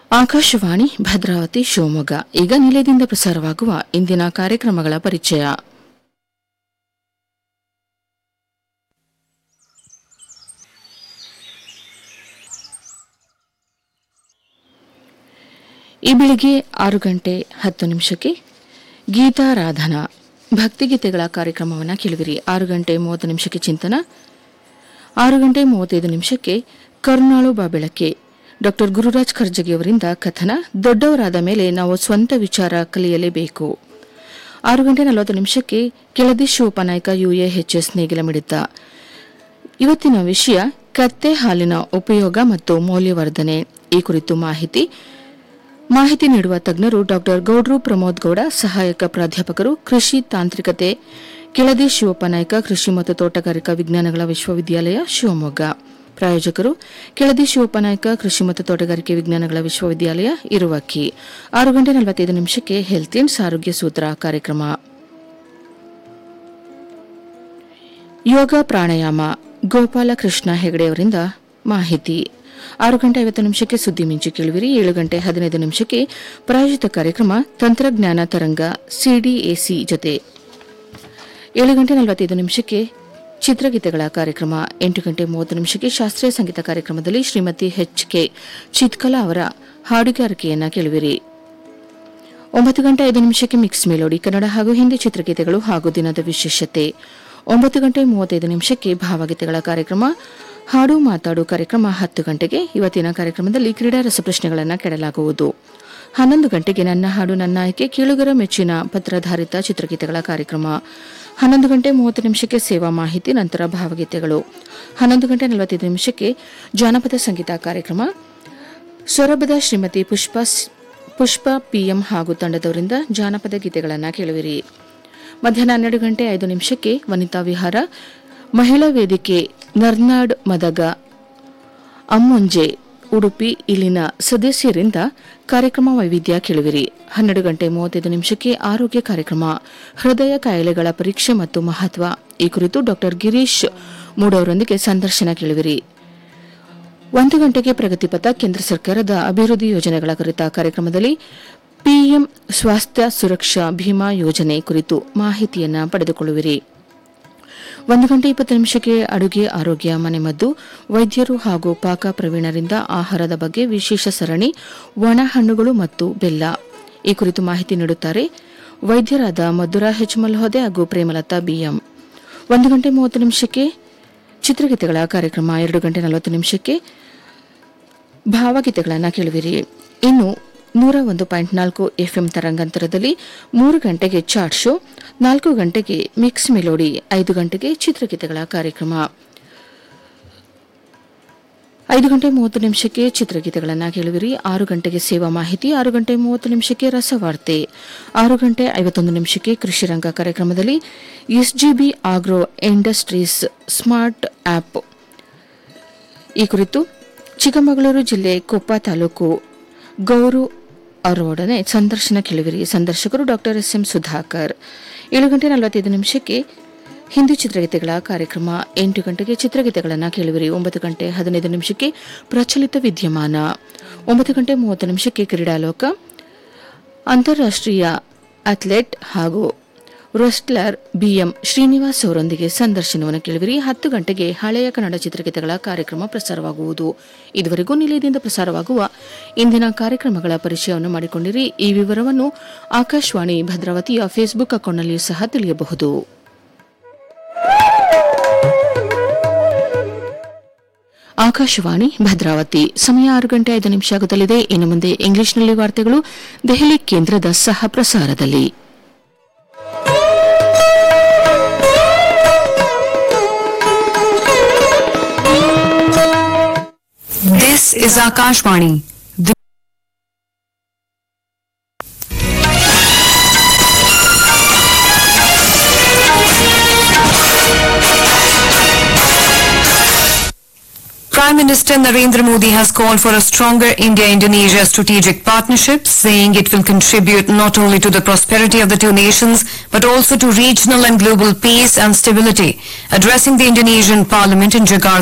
ಆಕಾಶವಾಣಿ ಭದ್ರಾವತಿ ಶಿವಮೊಗ್ಗ ಈಗ ನಿಲಯದಿಂದ ಪ್ರಸಾರವಾಗುವ ಇಂದಿನ ಕಾರ್ಯಕ್ರಮಗಳ ಪರಿಚಯ ಈ ಬೆಳಿಗ್ಗೆ ಆರು ಗಂಟೆ ಹತ್ತು ನಿಮಿಷಕ್ಕೆ ಗೀತಾರಾಧನಾ ಭಕ್ತಿಗೀತೆಗಳ ಕಾರ್ಯಕ್ರಮವನ್ನು ಕೇಳುವಿರಿ ಆರು ಗಂಟೆ ಮೂವತ್ತು ನಿಮಿಷಕ್ಕೆ ಚಿಂತನ ಆರು ಗಂಟೆ ಮೂವತ್ತೈದು ನಿಮಿಷಕ್ಕೆ ಕರುಣಾಳು ಬಾಬೆಳಕೆ ಡಾಕ್ಟರ್ ಗುರುರಾಜ್ ಖರ್ಜಗಿಯವರಿಂದ ಕಥನ ದೊಡ್ಡವರಾದ ಮೇಲೆ ನಾವು ಸ್ವಂತ ವಿಚಾರ ಕಲಿಯಲೇಬೇಕು ಆರು ಗಂಟೆ ನಲವತ್ತು ನಿಮಿಷಕ್ಕೆ ಕೆಳದಿ ಶಿವೋಪನಾಯಕ ಯುಎಎಚ್ಎಸ್ ನೇಗಿಲ ಮಿಡಿತ ಇವತ್ತಿನ ವಿಷಯ ಕತ್ತೆ ಹಾಲಿನ ಉಪಯೋಗ ಮತ್ತು ಮೌಲ್ಯವರ್ಧನೆ ಈ ಕುರಿತು ಮಾಹಿತಿ ಮಾಹಿತಿ ನೀಡುವ ತಜ್ಞರು ಡಾಕ್ಟರ್ ಗೌಡ್ರು ಪ್ರಮೋದ್ ಗೌಡ ಸಹಾಯಕ ಪ್ರಾಧ್ಯಾಪಕರು ಕೃಷಿ ತಾಂತ್ರಿಕತೆ ಕೆಳದಿ ಶಿವಪ್ಪನಾಯಕ ಕೃಷಿ ಮತ್ತು ತೋಟಗಾರಿಕಾ ವಿಜ್ಞಾನಗಳ ವಿಶ್ವವಿದ್ಯಾಲಯ ಶಿವಮೊಗ್ಗ ಪ್ರಾಯೋಜಕರು ಕೆಳದಿ ಶಿವಪ್ಪನಾಯಕ ಕೃಷಿ ಮತ್ತು ತೋಟಗಾರಿಕೆ ವಿಜ್ಞಾನಗಳ ವಿಶ್ವವಿದ್ಯಾಲಯ ಇರುವಕ್ಕಿ ಆರು ಗಂಟೆ ನಲವತ್ತೈದು ನಿಮಿಷಕ್ಕೆ ಹೆಲ್ತ್ ಇನ್ಸ್ ಆರೋಗ್ಯ ಸೂತ್ರ ಕಾರ್ಯಕ್ರಮ ಯೋಗ ಪ್ರಾಣಾಯಾಮ ಗೋಪಾಲಕೃಷ್ಣ ಹೆಗಡೆಯವರಿಂದ ಮಾಹಿತಿ ಆರು ಗಂಟೆ ಐವತ್ತು ನಿಮಿಷಕ್ಕೆ ಸುದ್ದಿ ಮಿಂಚು ಕೇಳುವಿರಿ ಏಳು ಗಂಟೆ ಹದಿನೈದು ನಿಮಿಷಕ್ಕೆ ಪ್ರಾಯೋಜಿತ ಕಾರ್ಯಕ್ರಮ ತಂತ್ರಜ್ಞಾನ ತರಂಗ ಸಿಡಿಎಸಿ ಜೊತೆ ಏಳು ಗಂಟೆ ನಲವತ್ತೈದು ನಿಮಿಷಕ್ಕೆ ಚಿತ್ರಗೀತೆಗಳ ಕಾರ್ಯಕ್ರಮ ಎಂಟು ಗಂಟೆ ಮೂವತ್ತು ನಿಮಿಷಕ್ಕೆ ಶಾಸ್ತ್ರೀಯ ಸಂಗೀತ ಕಾರ್ಯಕ್ರಮದಲ್ಲಿ ಶ್ರೀಮತಿ ಎಚ್ ಕೆ ಚಿತ್ಕಲಾ ಅವರ ಹಾಡುಗಾರಿಕೆಯನ್ನ ಕೇಳುವಿರಿ ಒಂಬತ್ತು ಗಂಟೆ ಐದು ನಿಮಿಷಕ್ಕೆ ಮಿಕ್ಸ್ ಮೆಲೋಡಿ ಕನ್ನಡ ಹಾಗೂ ಹಿಂದಿ ಚಿತ್ರಗೀತೆಗಳು ಹಾಗೂ ದಿನದ ವಿಶೇಷತೆ ಒಂಬತ್ತು ಗಂಟೆ ಮೂವತ್ತೈದು ನಿಮಿಷಕ್ಕೆ ಭಾವಗೀತೆಗಳ ಕಾರ್ಯಕ್ರಮ ಹಾಡು ಮಾತಾಡು ಕಾರ್ಯಕ್ರಮ ಹತ್ತು ಗಂಟೆಗೆ ಇವತ್ತಿನ ಕಾರ್ಯಕ್ರಮದಲ್ಲಿ ಕ್ರೀಡಾ ರಸಪ್ರಶ್ನೆಗಳನ್ನು ಕೆಡಲಾಗುವುದು ಹನ್ನೊಂದು ಗಂಟೆಗೆ ನನ್ನ ಹಾಡು ನನ್ನ ಆಯ್ಕೆ ಕೇಳುಗರ ಮೆಚ್ಚಿನ ಪತ್ರಧಾರಿತ ಚಿತ್ರಗೀತೆಗಳ ಕಾರ್ಯಕ್ರಮ ಹನ್ನೊಂದು ಗಂಟೆ ಮೂವತ್ತು ನಿಮಿಷಕ್ಕೆ ಸೇವಾ ಮಾಹಿತಿ ನಂತರ ಭಾವಗೀತೆಗಳು ಹನ್ನೊಂದು ಗಂಟೆ ನಲವತ್ತೈದು ನಿಮಿಷಕ್ಕೆ ಜಾನಪದ ಸಂಗೀತ ಕಾರ್ಯಕ್ರಮ ಸೊರಬದ ಶ್ರೀಮತಿ ಪುಷ್ಪ ಪುಷ್ಪ ಪಿಎಂ ಹಾಗೂ ತಂಡದವರಿಂದ ಜಾನಪದ ಗೀತೆಗಳನ್ನು ಕೇಳುವಿರಿ ಮಧ್ಯಾಹ್ನ ಹನ್ನೆರಡು ಗಂಟೆ ಐದು ನಿಮಿಷಕ್ಕೆ ವನಿತಾ ವಿಹಾರ ಮಹಿಳಾ ವೇದಿಕೆ ನರ್ನಾಡ್ ಮದಗ ಅಮ್ಮೊಂಜೆ ಉಡುಪಿ ಇಲ್ಲಿನ ಸದಸ್ಯರಿಂದ ಕಾರ್ಯಕ್ರಮ ವೈವಿಧ್ಯ ಕೇಳುವಿರಿ ಹನ್ನೆರಡು ಗಂಟೆ ಮೂವತ್ತೈದು ನಿಮಿಷಕ್ಕೆ ಆರೋಗ್ಯ ಕಾರ್ಯಕ್ರಮ ಹೃದಯ ಕಾಯಿಲೆಗಳ ಪರೀಕ್ಷೆ ಮತ್ತು ಮಹತ್ವ ಈ ಕುರಿತು ಡಾಕ್ಟರ್ ಗಿರೀಶ್ ಮೂಡವರೊಂದಿಗೆ ಸಂದರ್ಶನ ಕೇಳುವಿರಿ ಒಂದು ಗಂಟೆಗೆ ಪ್ರಗತಿಪಥ ಕೇಂದ್ರ ಸರ್ಕಾರದ ಅಭಿವೃದ್ಧಿ ಯೋಜನೆಗಳ ಕುರಿತ ಕಾರ್ಯಕ್ರಮದಲ್ಲಿ ಪಿಎಂ ಸ್ವಾಸ್ಥ್ಯ ಸುರಕ್ಷಾ ಭೀಮಾ ಯೋಜನೆ ಕುರಿತು ಮಾಹಿತಿಯನ್ನ ಪಡೆದುಕೊಳ್ಳುವಿರಿ ಒಂದು ಗಂಟೆ ಇಪ್ಪತ್ತು ನಿಮಿಷಕ್ಕೆ ಅಡುಗೆ ಆರೋಗ್ಯ ಮನೆಮದ್ದು ವೈದ್ಯರು ಹಾಗೂ ಪಾಕ ಪ್ರವೀಣರಿಂದ ಆಹಾರದ ಬಗ್ಗೆ ವಿಶೇಷ ಸರಣಿ ಒಣ ಹಣ್ಣುಗಳು ಮತ್ತು ಬೆಲ್ಲ ಈ ಕುರಿತು ಮಾಹಿತಿ ನೀಡುತ್ತಾರೆ ವೈದ್ಯರಾದ ಮಧುರಾ ಹೆಚ್ ಮಲ್ಹೋದೆ ಹಾಗೂ ಪ್ರೇಮಲತಾ ಬಿಎಂ ಒಂದು ಗಂಟೆ ಮೂವತ್ತು ನಿಮಿಷಕ್ಕೆ ಚಿತ್ರಗೀತೆಗಳ ಕಾರ್ಯಕ್ರಮ ಎರಡು ಗಂಟೆ ನಲವತ್ತು ನಿಮಿಷಕ್ಕೆ ಭಾವಗೀತೆಗಳನ್ನು ಕೇಳುವಿರಿ ಇನ್ನು ನೂರ ಒಂದು ಪಾಯಿಂಟ್ ನಾಲ್ಕು ಎಫ್ಎಂ ತರಂಗಾಂತರದಲ್ಲಿ ಮೂರು ಗಂಟೆಗೆ ಚಾಟ್ ಶೋ ನಾಲ್ಕು ಗಂಟೆಗೆ ಮಿಕ್ಸ್ ಮೆಲೋಡಿ ಐದು ಗಂಟೆಗೆ ಚಿತ್ರಗೀತೆಗಳ ಕಾರ್ಯಕ್ರಮ ಐದು ಗಂಟೆ ಮೂವತ್ತು ನಿಮಿಷಕ್ಕೆ ಚಿತ್ರಗೀತೆಗಳನ್ನು ಕೇಳುವಿರಿ ಆರು ಗಂಟೆಗೆ ಸೇವಾ ಮಾಹಿತಿ ಆರು ಗಂಟೆ ಮೂವತ್ತು ನಿಮಿಷಕ್ಕೆ ರಸವಾರ್ತೆ ಆರು ಗಂಟೆ ಐವತ್ತೊಂದು ನಿಮಿಷಕ್ಕೆ ಕೃಷಿ ರಂಗ ಕಾರ್ಯಕ್ರಮದಲ್ಲಿ SGB agro industries smart app ಈ ಕುರಿತು ಚಿಕ್ಕಮಗಳೂರು ಜಿಲ್ಲೆ ಕೊಪ್ಪ ತಾಲೂಕು ಗೌರು ಅವರೊಡನೆ ಸಂದರ್ಶನ ಕೇಳುವಿರಿ ಸಂದರ್ಶಕರು ಡಾಕ್ಟರ್ ಎಸ್ ಎಂ ಸುಧಾಕರ್ ಏಳು ಗಂಟೆ ನಲವತ್ತೈದು ನಿಮಿಷಕ್ಕೆ ಹಿಂದಿ ಚಿತ್ರಗೀತೆಗಳ ಕಾರ್ಯಕ್ರಮ ಎಂಟು ಗಂಟೆಗೆ ಚಿತ್ರಗೀತೆಗಳನ್ನು ಕೇಳುವಿರಿ ಒಂಬತ್ತು ಗಂಟೆ ಹದಿನೈದು ನಿಮಿಷಕ್ಕೆ ಪ್ರಚಲಿತ ವಿದ್ಯಮಾನ ಒಂಬತ್ತು ಗಂಟೆ ಮೂವತ್ತು ನಿಮಿಷಕ್ಕೆ ಕ್ರೀಡಾಲೋಕ ಅಂತಾರಾಷ್ಟ್ರೀಯ ಅಥ್ಲೆಟ್ ಹಾಗೂ ರೆಸ್ಟ್ಲರ್ ಬಿಎಂ ಶ್ರೀನಿವಾಸ್ ಅವರೊಂದಿಗೆ ಸಂದರ್ಶನವನ್ನು ಕೇಳುವಿರಿ ಹತ್ತು ಗಂಟೆಗೆ ಹಳೆಯ ಕನ್ನಡ ಚಿತ್ರಗೀತೆಗಳ ಕಾರ್ಯಕ್ರಮ ಪ್ರಸಾರವಾಗುವುದು ಇದುವರೆಗೂ ನಿಲಯದಿಂದ ಪ್ರಸಾರವಾಗುವ ಇಂದಿನ ಕಾರ್ಯಕ್ರಮಗಳ ಪರಿಚಯವನ್ನು ಮಾಡಿಕೊಂಡಿರಿ ಈ ವಿವರವನ್ನು ಆಕಾಶವಾಣಿ ಭದ್ರಾವತಿಯ ಫೇಸ್ಬುಕ್ ಅಕೌಂಟ್ನಲ್ಲಿಯೂ ಸಹ ತಿಳಿಯಬಹುದು ಆಕಾಶವಾಣಿ ಭದ್ರಾವತಿ ಸಮಯ ಆರು ಗಂಟೆ ಐದು ನಿಮಿಷ ಆಗುತ್ತಲಿದೆ ಇನ್ನು ಮುಂದೆ ಇಂಗ್ಲಿಷ್ನಲ್ಲಿ ವಾರ್ತೆಗಳು ದೆಹಲಿ ಕೇಂದ್ರದ ಸಹ ಪ್ರಸಾರದಲ್ಲಿ This is Akashvani. The- Prime Minister Narendra Modi has called for a stronger India-Indonesia strategic partnership, saying it will contribute not only to the prosperity of the two nations, but also to regional and global peace and stability. Addressing the Indonesian parliament in Jakarta,